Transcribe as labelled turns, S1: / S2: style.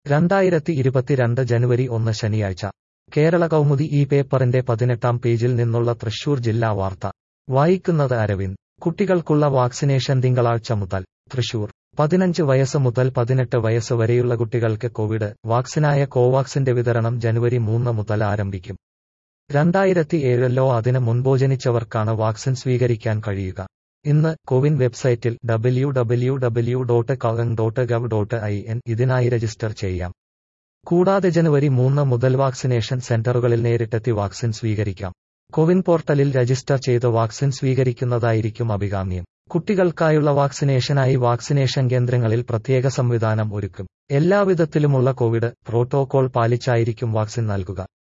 S1: രണ്ടായിരത്തി ഇരുപത്തിരണ്ട് ജനുവരി ഒന്ന് ശനിയാഴ്ച കേരള കൗമുദി ഈ പേപ്പറിന്റെ പതിനെട്ടാം പേജിൽ നിന്നുള്ള തൃശൂർ ജില്ലാ വാർത്ത വായിക്കുന്നത് അരവിന്ദ് കുട്ടികൾക്കുള്ള വാക്സിനേഷൻ തിങ്കളാഴ്ച മുതൽ തൃശൂർ പതിനഞ്ച് വയസ്സ് മുതൽ പതിനെട്ട് വയസ്സ് വരെയുള്ള കുട്ടികൾക്ക് കോവിഡ് വാക്സിനായ കോവാക്സിന്റെ വിതരണം ജനുവരി മൂന്ന് മുതൽ ആരംഭിക്കും രണ്ടായിരത്തി ഏഴിലോ അതിന് മുൻപോ ജനിച്ചവർക്കാണ് വാക്സിൻ സ്വീകരിക്കാൻ കഴിയുക ഇന്ന് കോവിൻ വെബ്സൈറ്റിൽ W W W dot cowin dot gov dot I N ഇതിനായി രജിസ്റ്റർ ചെയ്യാം കൂടാതെ ജനുവരി മൂന്ന് മുതൽ വാക്സിനേഷൻ സെന്ററുകളിൽ നേരിട്ടെത്തി വാക്സിൻ സ്വീകരിക്കാം കോവിൻ പോർട്ടലിൽ രജിസ്റ്റർ ചെയ്ത് വാക്സിൻ സ്വീകരിക്കുന്നതായിരിക്കും അഭികാമ്യം കുട്ടികൾക്കായുള്ള വാക്സിനേഷനായി വാക്സിനേഷൻ കേന്ദ്രങ്ങളിൽ പ്രത്യേക സംവിധാനം ഒരുക്കും എല്ലാവിധത്തിലുമുള്ള കോവിഡ് പ്രോട്ടോകോൾ പാലിച്ചായിരിക്കും വാക്സിൻ നൽകുക